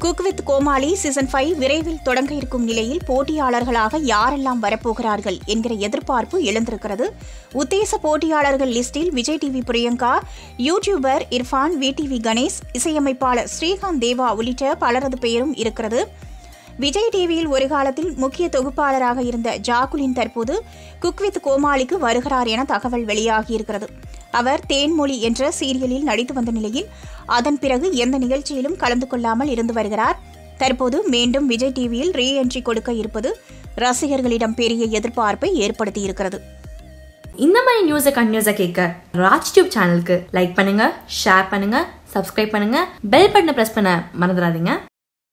cook with Comali season five விரைவில் தொடங்க இருக்கும் நிலையில் போட்டியாளர்களாக யாரெல்லாம் வரப்போகிறார்கள் என்கிற எதிர்பார்ப்பு எழுந்திருக்கிறது உத்தேச போட்டியாளர்கள் லிஸ்டில் Vijay TV Priyanka YouTuber Irfan VTV Ganesh இசையமைப்பாளர் ஸ்ரீகாந்த் தேவா உள்ளிட்ட பலரது பெயரும் இருக்கிறது விஜய் டிவியில் ஒரு காலத்தில் முக்கிய தொகுப்பாளராக இருந்த ஜாகுலின் தற்போது குக் வித் கோமாளிக்கு வருகிறார் என தகவல் வெளியாகியிருக்கிறது அவர் தேன்மொழி என்ற சீரியலில் நடித்து வந்த நிலையில் அதன் பிறகு எந்த நிகழ்ச்சியிலும் கலந்து கொள்ளாமல் இருந்து வருகிறார் தற்போது மீண்டும் விஜய் டிவியில் ரீ என்ட்ரி கொடுக்க இருப்பது ரசிகர்களிடம் பெரிய எதிர்பார்ப்பை ஏற்படுத்தியிருக்கிறது இந்த மாதிரி நியூஸை கண்டினியூஸாக கேட்க ராஜ் டியூப் சேனலுக்கு லைக் பண்ணுங்க ஷேர் பண்ணுங்க சப்ஸ்கிரைப் பண்ணுங்க பெல் பட்டனை ப்ரெஸ் பண்ண மறந்துடாதீங்க